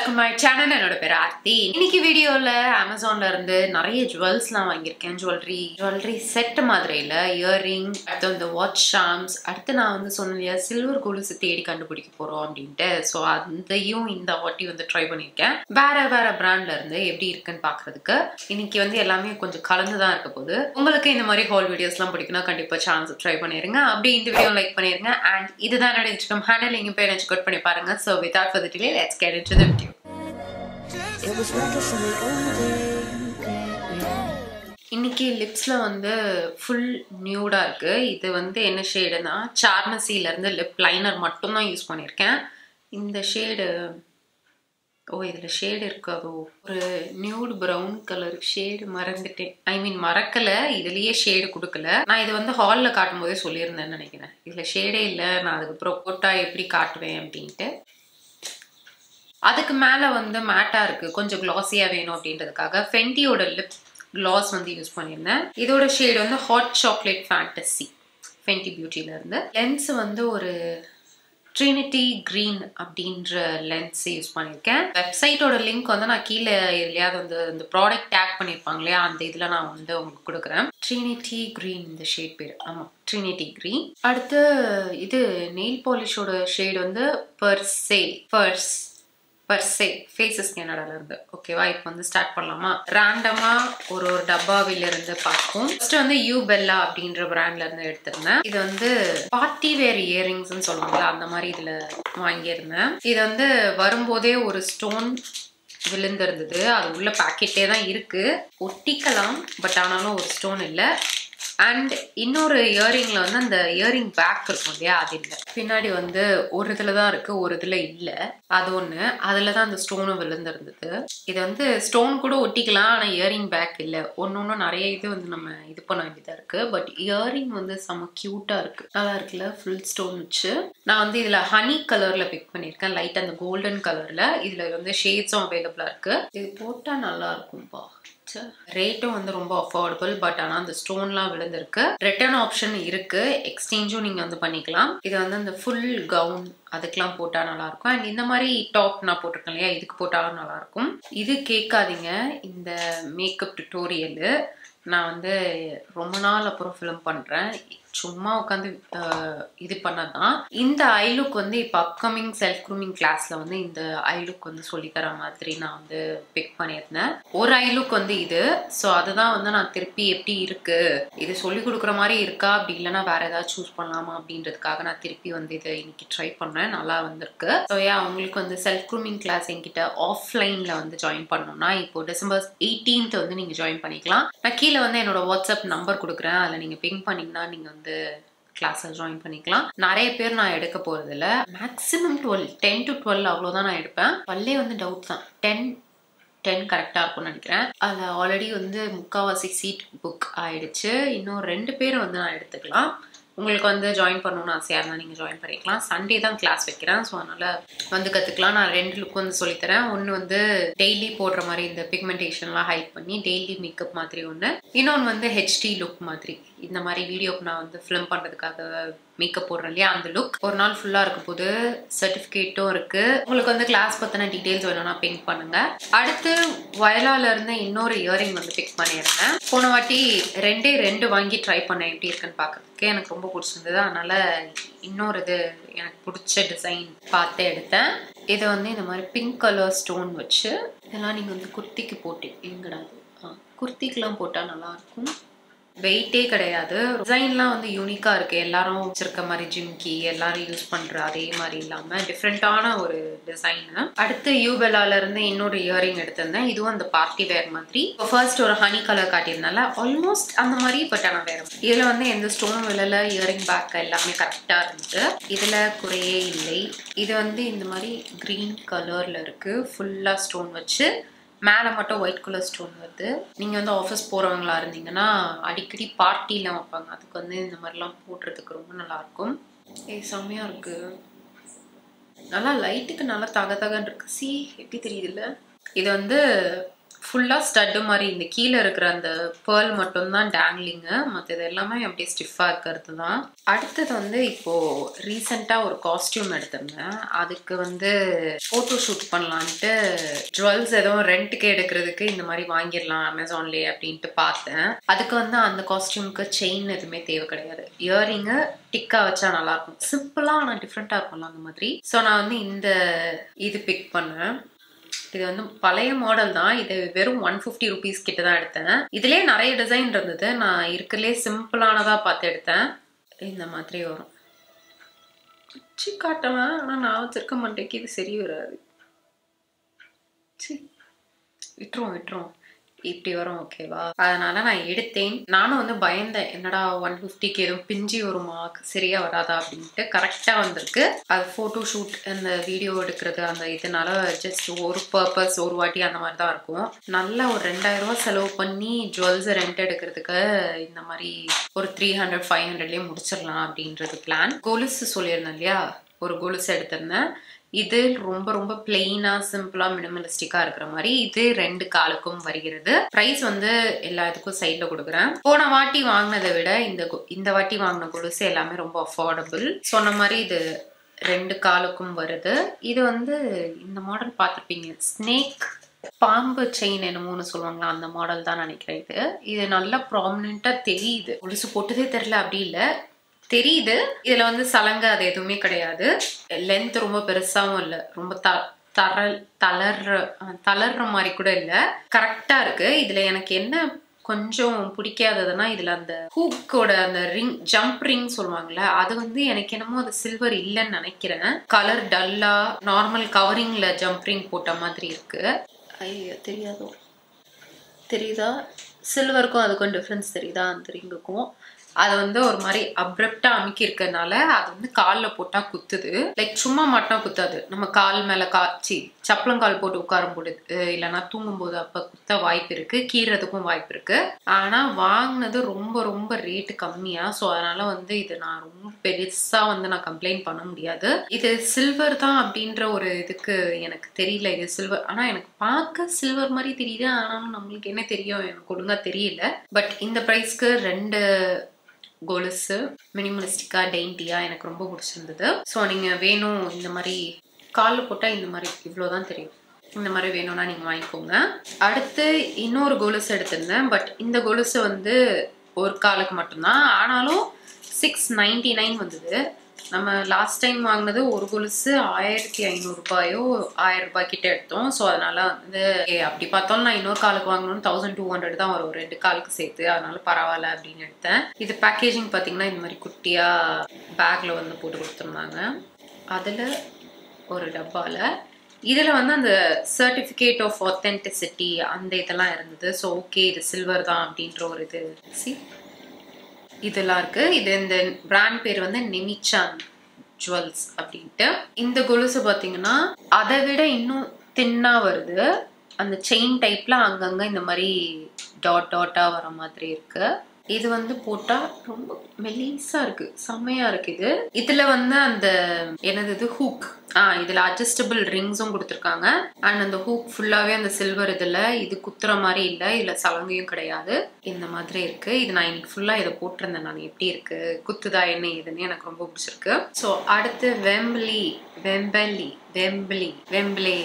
Welcome my channel என்னோட பேர் ஆர்த்தி இன்னைக்கு வீடியோல அமேசான்ல இருந்து நிறைய ஜுவல்ஸ்லாம் வாங்கியிருக்கேன் ஜுவல்லரி ஜுவல்லரி செட் மாதிரியில் இயர்ரிங் அடுத்து இந்த வாட்ச் ஷாம்ஸ் அடுத்து நான் வந்து சொன்னேன் இல்லையா சில்வர் கொலுசு தேடி கண்டுபிடிக்க போறோம் அப்படின்ட்டு ஸோ அதையும் இந்த வாட்டி வந்து ட்ரை பண்ணியிருக்கேன் வேற வேற பிராண்ட்ல இருந்து எப்படி இருக்குன்னு பாக்குறதுக்கு இன்னைக்கு வந்து எல்லாமே கொஞ்சம் கலந்து தான் இருக்க போகுது உங்களுக்கு இந்த மாதிரி ஹால் வீடியோஸ்லாம் பிடிக்கும்னா கண்டிப்பா சேனல் சப்ஸ்கிரைப் பண்ணிருங்க அப்படி இந்த வீடியோ லைக் பண்ணிருங்க அண்ட் இதுதான் என்னோட இன்ஸ்டாகிராம் ஹேண்டில் நீங்க போய் எனக்கு கட் பண்ணி பாருங்க so without further delay let's get into the video It was reckless and we owned it. இன்னைக்கு லிப்ஸில் வந்து ஃபுல் நியூடாக இருக்குது இது வந்து என்ன ஷேடுனா சார்மசிலேருந்து லிப் லைனர் மட்டும்தான் யூஸ் பண்ணியிருக்கேன் இந்த ஷேடு ஓ இதில் ஷேடு இருக்காதோ ஒரு நியூட் ப்ரௌன் கலர் ஷேடு மறந்துட்டேன் ஐ மீன் மறக்கலை இதுலேயே ஷேடு கொடுக்கல நான் இது வந்து ஹாலில் காட்டும் போதே சொல்லியிருந்தேன்னு நினைக்கிறேன் இதில் ஷேடே இல்லை நான் அதுக்கப்புறம் போட்டால் எப்படி காட்டுவேன் அப்படின்ட்டு அதுக்கு மேலே வந்து மேட்டாக இருக்குது கொஞ்சம் க்ளாஸியாக வேணும் அப்படின்றதுக்காக ஃபென்டியோட லிப் க்ளாஸ் வந்து யூஸ் பண்ணியிருந்தேன் இதோட ஷேட் வந்து ஹாட் சாக்லேட் ஃபேண்டசி ஃபென்டி பியூட்டிலேருந்து லென்ஸ் வந்து ஒரு ட்ரினிட்டி க்ரீன் அப்படின்ற லென்ஸ் யூஸ் பண்ணியிருக்கேன் வெப்சைட்டோட லிங்க் வந்து நான் கீழே எதுலையாவது வந்து இந்த ப்ராடக்ட் டேக் பண்ணியிருப்பாங்க இல்லையா அந்த இதில் நான் வந்து உங்களுக்கு கொடுக்குறேன் ட்ரினிட்டி க்ரீன் இந்த ஷேட் பேர் ஆமாம் ட்ரினிட்டி க்ரீன் அடுத்து இது நெயில் பாலிஷோட ஷேட் வந்து பர்சே பர்ஸ் பர்சே ஃபேஸஸ் கனடால இருந்து ஓகேவா இப்போ வந்து ஸ்டார்ட் பண்ணலாமா ரேண்டமா ஒரு ஒரு டப்பாவில இருந்து பார்ப்போம் ஃபர்ஸ்ட் வந்து யூ பெல்லா அப்படின்ற பிராண்ட்ல இருந்து எடுத்திருந்தேன் இது வந்து பார்ட்டி வேர் இயரிங்ஸ்னு சொல்லுவாங்கல்ல அந்த மாதிரி இதுல வாங்கியிருந்தேன் இது வந்து வரும்போதே ஒரு ஸ்டோன் விழுந்திருந்தது அது உள்ள பாக்கெட்டே தான் இருக்கு ஒட்டிக்கலாம் பட் ஆனாலும் ஒரு ஸ்டோன் இல்லை அண்ட் இன்னொரு இயரிங்ல வந்து அந்த இயரிங் பேக் இருக்கும் இல்லையா அது இல்லை பின்னாடி வந்து ஒரு இதுல தான் இருக்கு ஒரு இதுல இல்ல அது ஒண்ணு அதுல தான் அந்த ஸ்டோனும் விழுந்திருந்தது இது வந்து ஸ்டோன் கூட ஒட்டிக்கலாம் ஆனா இயரிங் பேக் இல்ல ஒன்னு ஒன்னும் நிறைய இது வந்து நம்ம இது பண்ண வேண்டியதா இருக்கு பட் இயரிங் வந்து செம்ம கியூட்டா இருக்கு நல்லா இருக்குல்ல ஃபுல் ஸ்டோன் வச்சு நான் வந்து இதுல ஹனி கலர்ல பிக் பண்ணிருக்கேன் லைட் அந்த கோல்டன் கலர்ல இதுல வந்து ஷேட்ஸும் அவைலபிளா இருக்கு இது போட்டா நல்லா இருக்கும்பா ரேட்டும் வந்து ரொம்ப அஃபோர்டபுள் பட் ஆனால் அந்த ஸ்டோன்லாம் விழுந்திருக்கு ரிட்டர்ன் ஆப்ஷன் இருக்கு எக்ஸ்சேஞ்சும் நீங்கள் வந்து பண்ணிக்கலாம் இது வந்து அந்த ஃபுல் கவுன் அதுக்கெல்லாம் போட்டால் நல்லா இருக்கும் அண்ட் இந்த மாதிரி டாப் நான் போட்டிருக்கேன் இல்லையா இதுக்கு போட்டாலும் நல்லா இருக்கும் இது கேட்காதீங்க இந்த மேக்கப் டுட்டோரியலு நான் வந்து ரொம்ப நாள் அப்புறம் ஃபிலிம் பண்ணுறேன் சும்மா உட்காந்து இது பண்ணதான் இந்த ஐ லுக் வந்து இப்போ அப்கமிங் செல்ஃப் க்ரூமிங் கிளாஸ்ல வந்து இந்த ஐ லுக் வந்து சொல்லித்தர மாதிரி நான் வந்து பிக் பண்ணியிருந்தேன் ஒரு ஐ லுக் வந்து இது ஸோ அதுதான் வந்து நான் திருப்பி எப்படி இருக்கு இது சொல்லி கொடுக்குற மாதிரி இருக்கா அப்படி இல்லைன்னா வேற ஏதாவது சூஸ் பண்ணலாமா அப்படின்றதுக்காக நான் திருப்பி வந்து இதை இன்னைக்கு ட்ரை பண்ணேன் நல்லா வந்திருக்கு ஸோ ஏன் உங்களுக்கு வந்து செல்ஃப் க்ரூமிங் கிளாஸ் என்கிட்ட ஆஃப்லைன்ல வந்து ஜாயின் பண்ணணும்னா இப்போ டிசம்பர் எயிட்டீன்த் வந்து நீங்க ஜாயின் பண்ணிக்கலாம் நான் கீழே வந்து என்னோட வாட்ஸ்அப் நம்பர் கொடுக்குறேன் அதில் நீங்க பிங் பண்ணீங்கன்னா நீங்க வந்து கிளாஸில் ஜாயின் பண்ணிக்கலாம் நிறைய பேர் நான் எடுக்க போகிறது இல்லை maximum twelve ten to twelve அவ்வளோதான் நான் எடுப்பேன் பல்லே வந்து டவுட் தான் டென் டென் கரெக்டாக இருக்கும்னு நினைக்கிறேன் அதில் ஆல்ரெடி வந்து முக்கால்வாசி சீட் புக் ஆயிடுச்சு இன்னும் ரெண்டு பேர் வந்து நான் எடுத்துக்கலாம் உங்களுக்கு வந்து ஜாயின் பண்ணணும்னு ஆசையாக இருந்தால் நீங்கள் ஜாயின் பண்ணிக்கலாம் சண்டே தான் கிளாஸ் வைக்கிறேன் ஸோ அதனால் வந்து கற்றுக்கலாம் நான் ரெண்டு லுக் வந்து சொல்லித்தரேன் ஒன்று வந்து டெய்லி போடுற மாதிரி இந்த பிக்மெண்டேஷன்லாம் ஹைட் பண்ணி டெய்லி மேக்கப் மாதிரி ஒன்று இன்னொன்று வந்து ஹெச்டி லுக் மாதிரி இந்த மாதிரி வீடியோக்கு நான் வந்து ஃபிலிம் பண்ணுறதுக்காக மேக்கப் போடுறேன் இல்லையா அந்த லுக் ஒரு நாள் ஃபுல்லாக இருக்க போது சர்டிஃபிகேட்டும் இருக்கு உங்களுக்கு வந்து கிளாஸ் பற்றின டீட்டெயில்ஸ் வேணும்னா பிங்க் பண்ணுங்க அடுத்து வயலால இருந்து இன்னொரு இயரிங் வந்து பிக் பண்ணியிருந்தேன் போன வாட்டி ரெண்டே ரெண்டு வாங்கி ட்ரை பண்ணேன் எப்படி இருக்குன்னு பார்க்கறதுக்கு எனக்கு ரொம்ப பிடிச்சிருந்தது அதனால இன்னொரு இது எனக்கு பிடிச்ச டிசைன் பார்த்து எடுத்தேன் இதை வந்து இந்த மாதிரி பிங்க் கலர் ஸ்டோன் வச்சு இதெல்லாம் நீங்கள் வந்து குர்த்திக்கு போட்டு எங்கடாது ஆ குர்த்திக்கெலாம் போட்டால் நல்லாயிருக்கும் வெயிட்டே கிடையாது டிசைன்லாம் வந்து யூனிக்கா இருக்கு எல்லாரும் வச்சிருக்க மாதிரி ஜிம்கி எல்லாரும் யூஸ் பண்ற அதே மாதிரி இல்லாம டிஃப்ரெண்டான ஒரு டிசைன் அடுத்து யூபெல்லால இருந்து இன்னொரு இயரிங் எடுத்திருந்தேன் இதுவும் அந்த பார்ட்டி வேர் மாதிரி ஃபர்ஸ்ட் ஒரு ஹனி கலர் காட்டியிருந்தால ஆல்மோஸ்ட் அந்த மாதிரி பட் ஆனால் வேற இதுல வந்து எந்த ஸ்டோனும் விழல இயரிங் பேக் எல்லாமே கரெக்டா இருந்துச்சு இதுல குறையே இல்லை இது வந்து இந்த மாதிரி கிரீன் கலர்ல இருக்கு ஃபுல்லா ஸ்டோன் வச்சு மேலே மட்டும் ஒயிட் கலர் ஸ்டோன் வருது நீங்கள் வந்து ஆஃபீஸ் போகிறவங்களா இருந்தீங்கன்னா அடிக்கடி பார்ட்டிலாம் வைப்பாங்க அதுக்கு வந்து இந்த மாதிரிலாம் போடுறதுக்கு ரொம்ப நல்லாயிருக்கும் ஏ செம்மையாக இருக்கு நல்லா லைட்டுக்கு நல்லா தக தகன்னு இருக்கு சி எப்படி தெரியுதுல்ல இது வந்து ஃபுல்லாக ஸ்டட்டு மாதிரி இந்த கீழே இருக்கிற அந்த பேர்ல் மட்டும்தான் டேங்லிங்கு மற்றது எல்லாமே அப்படியே ஸ்டிஃபாக இருக்கிறது தான் அடுத்தது வந்து இப்போது ரீசெண்டாக ஒரு காஸ்டியூம் எடுத்திருந்தேன் அதுக்கு வந்து ஃபோட்டோ ஷூட் பண்ணலான்ட்டு ஜுவல்ஸ் எதுவும் ரெண்ட்டுக்கு எடுக்கிறதுக்கு இந்த மாதிரி வாங்கிடலாம் அமேசான்லேயே அப்படின்ட்டு பார்த்தேன் அதுக்கு வந்து அந்த காஸ்டியூமுக்கு செயின் எதுவுமே தேவை கிடையாது இயரிங்கு டிக்கா வச்சா நல்லாயிருக்கும் சிம்பிளாக ஆனால் டிஃப்ரெண்ட்டாக இருக்கும்ல அந்த மாதிரி ஸோ நான் வந்து இந்த இது பிக் பண்ணேன் இது வந்து பழைய மாடல் தான் இது வெறும் ஒன் ஃபிஃப்டி ருபீஸ் கிட்ட தான் எடுத்தேன் இதுலேயே நிறைய டிசைன் இருந்தது நான் இருக்கிறதுலே சிம்பிளானதாக பார்த்து எடுத்தேன் இந்த மாதிரி வரும் வச்சு காட்டலாம் ஆனால் நான் வச்சிருக்க மாட்டேக்கு இது சரி வராது சி விட்டுருவோம் விட்டுருவோம் இப்படி வரும் ஓகேவா அதனால நான் எடுத்தேன் நானும் வந்து பயந்தேன் என்னடா ஒன் ஃபிஃப்டிக்கு எதுவும் பிஞ்சி வருமா சரியா வராதா அப்படின்ட்டு கரெக்டாக வந்திருக்கு அது ஃபோட்டோ ஷூட் அந்த வீடியோ எடுக்கிறது அந்த இதனால ஜஸ்ட் ஒரு பர்பஸ் ஒரு வாட்டி அந்த மாதிரி தான் இருக்கும் நல்லா ஒரு ரெண்டாயிரம் ரூபாய் செலவு பண்ணி ஜுவல்ஸ் ரெண்ட் எடுக்கிறதுக்கு இந்த மாதிரி ஒரு த்ரீ ஹண்ட்ரட் ஃபைவ் ஹண்ட்ரட்லேயே முடிச்சிடலாம் அப்படின்றது பிளான் கொலுசு சொல்லியிருந்தேன் இல்லையா ஒரு கொலுசு எடுத்திருந்தேன் இது ரொம்ப ரொம்ப பிளெயினா சிம்பிளா மினிமலிஸ்டிக்கா இருக்கிற மாதிரி இது ரெண்டு காலுக்கும் வருகிறது பிரைஸ் வந்து எல்லா இதுக்கும் சைட்ல கொடுக்குறேன் போன வாட்டி வாங்கினதை விட இந்த கொ- இந்த வாட்டி வாங்கின கொலுசு எல்லாமே ரொம்ப அஃபோர்டபுள் சொன்ன மாதிரி இது ரெண்டு காலுக்கும் வருது இது வந்து இந்த மாடல் பார்த்துருப்பீங்க ஸ்னேக் பாம்பு செயின் என்னமோன்னு சொல்லுவாங்களா அந்த மாடல் தான் நினைக்கிறேன் இது இது நல்லா ப்ராமினெண்ட்டாக தெரியுது கொலுசு போட்டதே தெரில அப்படி இல்லை தெரியுது இதுல வந்து சலங்க அது எதுவுமே கிடையாது லென்த் ரொம்ப பெருசாவும் இல்லை ரொம்ப த தரல் தளர்ற அஹ், தளர்ற மாதிரி கூட இல்லை கரெக்டா இருக்கு இதுல எனக்கு என்ன கொஞ்சம் பிடிக்காததுன்னா இதுல அந்த ஹூக்கோட அந்த ரிங் ஜம்ப் ரிங் சொல்லுவாங்கல்ல அது வந்து எனக்கு என்னமோ அது சில்வர் இல்லைன்னு நினைக்கிறேன் கலர் டல்லா நார்மல் கவரிங்ல ஜம்ப் ரிங் போட்ட மாதிரி இருக்கு ஐயோ தெரியாதோ தெரியுதா சில்வருக்கும் அதுக்கும் டிஃப்ரென்ஸ் தெரியுதா அந்த ரிங்குக்கும் அது வந்து ஒரு மாதிரி அப்ரப்டா அமுக்கி இருக்கறனால அது வந்து காலில் போட்டா குத்துது லைக் சும்மா மட்டும் குத்தாது நம்ம கால் மேல காய்ச்சி சப்பளங்கால் போட்டு உட்காரும் போது அஹ் இல்லைன்னா தூங்கும்போது அப்ப குத்த வாய்ப்பு இருக்கு கீறதுக்கும் வாய்ப்பு இருக்கு ஆனா வாங்கினது ரொம்ப ரொம்ப ரேட்டு கம்மியா ஸோ அதனால வந்து இது நான் ரொம்ப பெருசா வந்து நான் கம்ப்ளைண்ட் பண்ண முடியாது இது சில்வர் தான் அப்படின்ற ஒரு இதுக்கு எனக்கு தெரியல இது சில்வர் ஆனா எனக்கு பார்க்க சில்வர் மாதிரி தெரியுது ஆனாலும் நம்மளுக்கு என்ன தெரியும் எனக்கு ஒழுங்கா தெரியல பட் இந்த ப்ரைஸ்க்கு ரெண்டு கொலுசு மினிமலிஸ்டிக்கா டெயின்டியா எனக்கு ரொம்ப பிடிச்சிருந்தது ஸோ நீங்க வேணும் இந்த மாதிரி காலில் போட்டால் இந்த மாதிரி இவ்வளோ தான் தெரியும் இந்த மாதிரி வேணும்னா நீங்கள் வாங்கிக்கோங்க அடுத்து இன்னொரு கொலுசு எடுத்திருந்தேன் பட் இந்த கொலுசு வந்து ஒரு காலுக்கு மட்டும்தான் ஆனாலும் சிக்ஸ் நைன்டி நைன் வந்தது நம்ம லாஸ்ட் டைம் வாங்கினது ஒரு கொலுசு ஆயிரத்தி ஐநூறுரூபாயோ ஆயிரம் ரூபாய் கிட்ட எடுத்தோம் ஸோ அதனால வந்து ஏ, அப்படி பார்த்தாலும் நான் இன்னொரு காலுக்கு வாங்கணும்னு தௌசண்ட் டூ ஹண்ட்ரட் தான் வரும் ரெண்டு காலுக்கு சேர்த்து அதனால பரவாயில்ல அப்படின்னு எடுத்தேன் இது பேக்கேஜிங் பார்த்தீங்கன்னா இந்த மாதிரி குட்டியாக பேக்கில் வந்து போட்டு கொடுத்துருந்தாங்க அதில் ஒரு டப்பாவில் இதில் வந்து அந்த சர்டிஃபிகேட் ஆஃப் ஆத்தென்டிசிட்டி அந்த இதெல்லாம் இருந்தது ஸோ ஓகே இது சில்வர் தான் அப்படின்ற ஒரு இது சி இதெல்லாம் இருக்கு இது இந்த பிராண்ட் பேர் வந்து நெமிச்சான் ஜுவல்ஸ் அப்படின்ட்டு இந்த கொலுசு பார்த்தீங்கன்னா அதை விட இன்னும் தின்னா வருது அந்த செயின் டைப்ல அங்கங்க இந்த மாதிரி டாட் டாட்டா வர மாதிரி இருக்கு இது வந்து போட்டா ரொம்ப மெலிசா இருக்கு செம்மையா இருக்கு இது இதுல வந்து அந்த என்னது இது ஹூக் ஆ இதுல அட்ஜஸ்டபிள் ரிங்ஸும் கொடுத்துருக்காங்க அண்ட் அந்த ஹூக் ஃபுல்லாவே அந்த சில்வர் இதுல இது குத்துற மாதிரி இல்ல இதுல சலங்கையும் கிடையாது இந்த மாதிரி இருக்கு இது நான் இன்னைக்கு ஃபுல்லா இதை போட்டிருந்தேன் நான் எப்படி இருக்கு குத்துதா என்ன ஏதுன்னு எனக்கு ரொம்ப பிடிச்சிருக்கு ஸோ அடுத்து வெம்பிளி வெம்பலி வெம்பிளி வெம்பிளே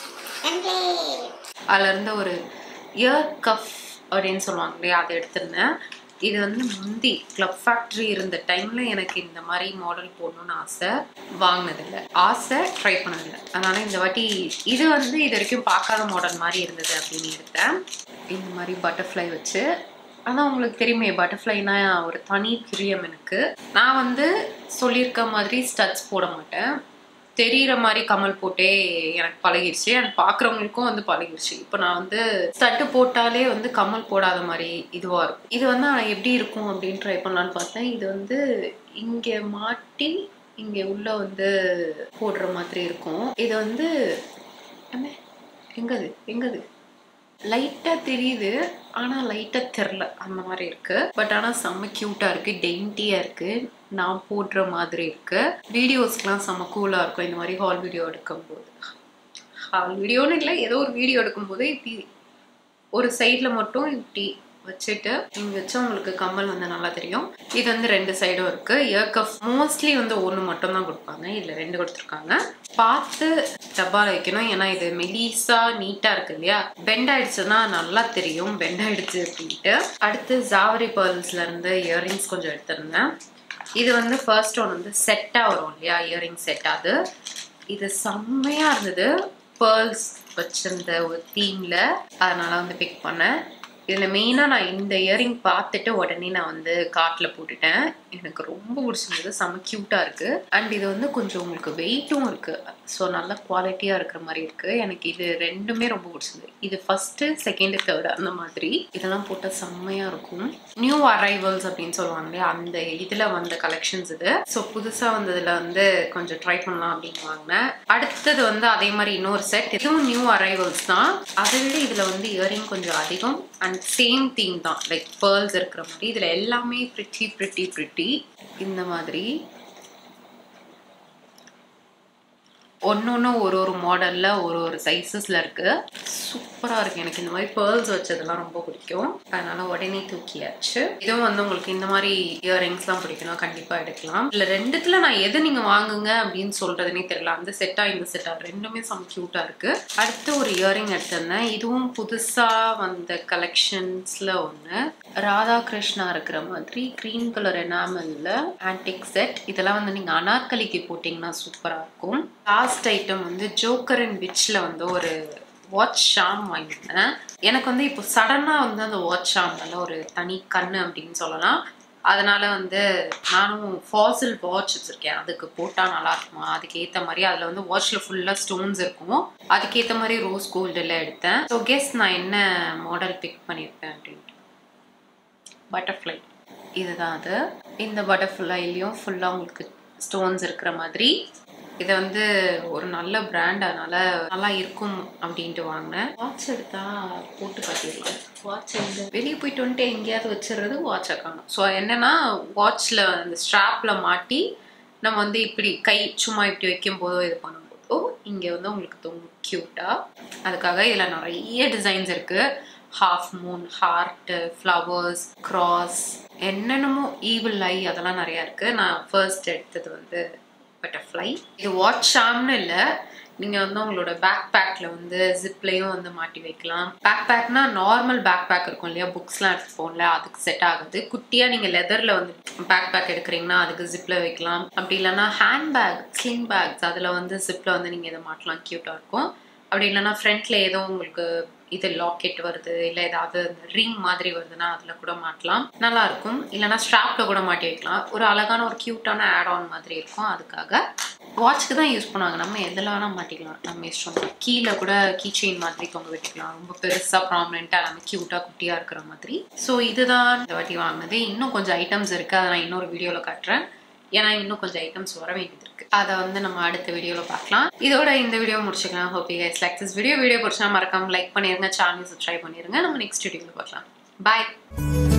அதுல இருந்து ஒரு இயர் கஃப் அப்படின்னு சொல்லுவாங்க இல்லையா அதை எடுத்திருந்தேன் இது வந்து முந்தி கிளப் ஃபேக்ட்ரி இருந்த டைம்ல எனக்கு இந்த மாதிரி மாடல் போடணும்னு ஆசை வாங்கினதில்லை ஆசை ட்ரை பண்ணதில்லை அதனால இந்த வாட்டி இது வந்து இது வரைக்கும் பார்க்காத மாடல் மாதிரி இருந்தது அப்படின்னு எடுத்தேன் இந்த மாதிரி பட்டர்ஃப்ளை வச்சு அதான் உங்களுக்கு தெரியுமே பட்டர்ஃப்ளைனா ஒரு தனி பிரியம் எனக்கு நான் வந்து சொல்லியிருக்க மாதிரி ஸ்டட்ஸ் போட மாட்டேன் தெரியிற மாதிரி கமல் போட்டே எனக்கு பழகிருச்சு அண்ட் பார்க்குறவங்களுக்கும் வந்து பழகிருச்சு இப்போ நான் வந்து ஸ்டட்டு போட்டாலே வந்து கமல் போடாத மாதிரி இதுவாக இருக்கும் இது வந்து நான் எப்படி இருக்கும் அப்படின்னு ட்ரை பண்ணலான்னு பார்த்தேன் இது வந்து இங்கே மாட்டி இங்கே உள்ள வந்து போடுற மாதிரி இருக்கும் இது வந்து என்ன எங்கது எங்கது லைட்டாக தெரியுது ஆனால் லைட்டாக தெரில அந்த மாதிரி இருக்கு பட் ஆனால் செம்ம க்யூட்டாக இருக்கு டென்ட்டியாக இருக்கு நான் போடுற மாதிரி இருக்கு வீடியோஸ்க்குலாம் செம்ம கூலாக இருக்கும் இந்த மாதிரி ஹால் வீடியோ எடுக்கும்போது ஹால் வீடியோன்னு இல்லை ஏதோ ஒரு வீடியோ எடுக்கும்போது இப்படி ஒரு சைடில் மட்டும் இப்படி வச்சுட்டு இங்கே வச்சா உங்களுக்கு கம்மல் வந்து நல்லா தெரியும் இது வந்து ரெண்டு சைடும் இருக்கு இயர் கஃப் மோஸ்ட்லி வந்து ஒன்று மட்டும் தான் கொடுப்பாங்க இதில் ரெண்டு கொடுத்துருக்காங்க பார்த்து டப்பாவில் வைக்கணும் ஏன்னா இது மெலிசா நீட்டாக இருக்கு இல்லையா பெண்ட் ஆயிடுச்சுன்னா நல்லா தெரியும் பெண்ட் ஆயிடுச்சு அப்படின்ட்டு அடுத்து ஜாவரி பேர்ல்ஸ்ல இருந்து இயரிங்ஸ் கொஞ்சம் எடுத்திருந்தேன் இது வந்து ஃபர்ஸ்ட் ஒன் வந்து செட்டாக வரும் இல்லையா இயரிங் செட் அது இது செம்மையாக இருந்தது பேர்ல்ஸ் வச்சிருந்த ஒரு தீமில் அதனால வந்து பிக் பண்ணேன் இதில் மெயினாக நான் இந்த இயரிங் பார்த்துட்டு உடனே நான் வந்து காட்டில் போட்டுட்டேன் எனக்கு ரொம்ப பிடிச்சிருந்தது செம்ம க்யூட்டாக இருக்குது அண்ட் இது வந்து கொஞ்சம் உங்களுக்கு வெயிட்டும் இருக்குது ஸோ நல்ல குவாலிட்டியாக இருக்கிற மாதிரி இருக்குது எனக்கு இது ரெண்டுமே ரொம்ப பிடிச்சிருந்தது இது ஃபஸ்ட்டு செகண்டு தேர்டு அந்த மாதிரி இதெல்லாம் போட்டால் செம்மையாக இருக்கும் நியூ அரைவல்ஸ் அப்படின்னு சொல்லுவாங்க இல்லையா அந்த இதில் வந்த கலெக்ஷன்ஸ் இது ஸோ புதுசாக வந்ததில் வந்து கொஞ்சம் ட்ரை பண்ணலாம் அப்படின்னு வாங்கினேன் அடுத்தது வந்து அதே மாதிரி இன்னொரு செட் இதுவும் நியூ அரைவல்ஸ் தான் அதை விட இதில் வந்து இயரிங் கொஞ்சம் அதிகம் அண்ட் சேம் தீம் தான் லைக் பேர்ல்ஸ் இருக்கிற மாதிரி இதில் எல்லாமே ப்ரிட்டி ப்ரிட்டி ப்ரிட்டி இந்த மாதிரி ஒன்று ஒன்று ஒரு ஒரு மாடலில் ஒரு ஒரு சைஸஸில் இருக்குது சூப்பராக இருக்குது எனக்கு இந்த மாதிரி பேர்ல்ஸ் வச்சதெல்லாம் ரொம்ப பிடிக்கும் அதனால் உடனே தூக்கியாச்சு இதுவும் வந்து உங்களுக்கு இந்த மாதிரி இயரிங்ஸ்லாம் பிடிக்கணும் கண்டிப்பாக எடுக்கலாம் இல்லை ரெண்டுத்தில் நான் எது நீங்கள் வாங்குங்க அப்படின்னு சொல்கிறதுனே தெரியல அந்த செட்டாக இந்த செட்டாக ரெண்டுமே செம்ம க்யூட்டாக இருக்குது அடுத்து ஒரு இயரிங் எடுத்திருந்தேன் இதுவும் புதுசாக வந்த கலெக்ஷன்ஸில் ஒன்று ராதாகிருஷ்ணா இருக்கிற மாதிரி க்ரீன் கலர் எனாமலில் ஆன்டிக் செட் இதெல்லாம் வந்து நீங்கள் அனார்கலிக்கு போட்டிங்கன்னா சூப்பராக இருக்கும் லாஸ்ட் ஐட்டம் வந்து ஜோக்கர் அண்ட் விச்சில் வந்து ஒரு வாட்ச் ஷாம் வாங்கியிருந்தேன் எனக்கு வந்து இப்போ சடனாக வந்து அந்த வாட்ச் ஷாம் மேலே ஒரு தனி கண்ணு அப்படின்னு சொல்லலாம் அதனால வந்து நானும் ஃபாசில் வாட்ச் வச்சுருக்கேன் அதுக்கு போட்டால் நல்லா இருக்குமா அதுக்கு ஏற்ற மாதிரி அதில் வந்து வாட்ச்சில் ஃபுல்லாக ஸ்டோன்ஸ் இருக்கும் அதுக்கேற்ற மாதிரி ரோஸ் கோல்டு எல்லாம் எடுத்தேன் ஸோ கெஸ் நான் என்ன மாடல் பிக் பண்ணியிருப்பேன் அப்படின்ட்டு பட்டர்ஃப்ளை இதுதான் அது இந்த பட்டர்ஃப்ளைலையும் ஃபுல்லாக உங்களுக்கு ஸ்டோன்ஸ் இருக்கிற மாதிரி இதை வந்து ஒரு நல்ல பிராண்ட் அதனால நல்லா இருக்கும் அப்படின்ட்டு வாங்கினேன் வாட்ச் எடுத்தா போட்டு காட்டிடலாம் வாட்ச் எங்க வெளியே போயிட்டு வந்துட்டு எங்கேயாவது வச்சிடுறது வாட்சை காணும் ஸோ என்னன்னா வாட்ச்ல அந்த ஸ்ட்ராப்ல மாட்டி நம்ம வந்து இப்படி கை சும்மா இப்படி வைக்கும் போதோ இது பண்ணும்போதோ இங்கே வந்து உங்களுக்கு தோணும் க்யூட்டாக அதுக்காக இதில் நிறைய டிசைன்ஸ் இருக்குது half moon heart flowers cross என்னென்னமோ ஈவில் ஐ அதெல்லாம் நிறையா இருக்குது நான் ஃபர்ஸ்ட் எடுத்தது வந்து பட்டர்ஃப்ளை இது வாட்ச் ஷாம்னு இல்லை நீங்கள் வந்து உங்களோட பேக் பேக்கில் வந்து ஜிப்லேயும் வந்து மாட்டி வைக்கலாம் பேக் பேக்னா நார்மல் பேக் பேக் இருக்கும் இல்லையா புக்ஸ்லாம் எடுத்து போகல அதுக்கு செட் ஆகுது குட்டியாக நீங்கள் லெதரில் வந்து பேக் பேக் எடுக்கிறீங்கன்னா அதுக்கு ஜிப்பில் வைக்கலாம் அப்படி இல்லைன்னா ஹேண்ட் பேக் ஸ்லிங் பேக்ஸ் அதில் வந்து ஜிப்பில் வந்து நீங்கள் இதை மாட்டலாம் க்யூட்டாக இருக்கும் அப்படி இல்லைன்னா ஃப்ரண்ட்ல ஏதோ உங்களுக்கு இது லாக்கெட் வருது இல்லை ஏதாவது ரிங் மாதிரி வருதுன்னா அதில் கூட மாட்டலாம் நல்லா இருக்கும் இல்லைன்னா ஸ்ட்ராப்பில் கூட மாட்டி வைக்கலாம் ஒரு அழகான ஒரு க்யூட்டான ஆட் ஆன் மாதிரி இருக்கும் அதுக்காக வாட்ச்க்கு தான் யூஸ் பண்ணுவாங்க நம்ம எதில் வேணால் மாட்டிக்கலாம் நம்ம இஷ்டம் தான் கீழே கூட கீ செயின் மாதிரி தொங்க விட்டுக்கலாம் ரொம்ப பெருசாக ப்ராமினெண்ட்டாக நம்ம க்யூட்டாக குட்டியாக இருக்கிற மாதிரி ஸோ இதுதான் இந்த வாட்டி வாங்கினது இன்னும் கொஞ்சம் ஐட்டம்ஸ் இருக்குது அதை நான் இன்னொரு வீடியோவில் காட்டுறேன் ஏன்னா இன்னும் கொஞ்சம் ஐட்டம்ஸ் வர வேண்டியது இருக்கு அதை வந்து நம்ம அடுத்த வீடியோவில் பார்க்கலாம் இதோட இந்த வீடியோ முடிச்சுக்கலாம் hope you guys like this video video பிடிச்சா மறக்காம லைக் பண்ணிருங்க சேனல் சப்ஸ்கிரைப் பண்ணிருங்க நம்ம நெக்ஸ்ட் வீடியோவில் பார்க்கலாம் பாய்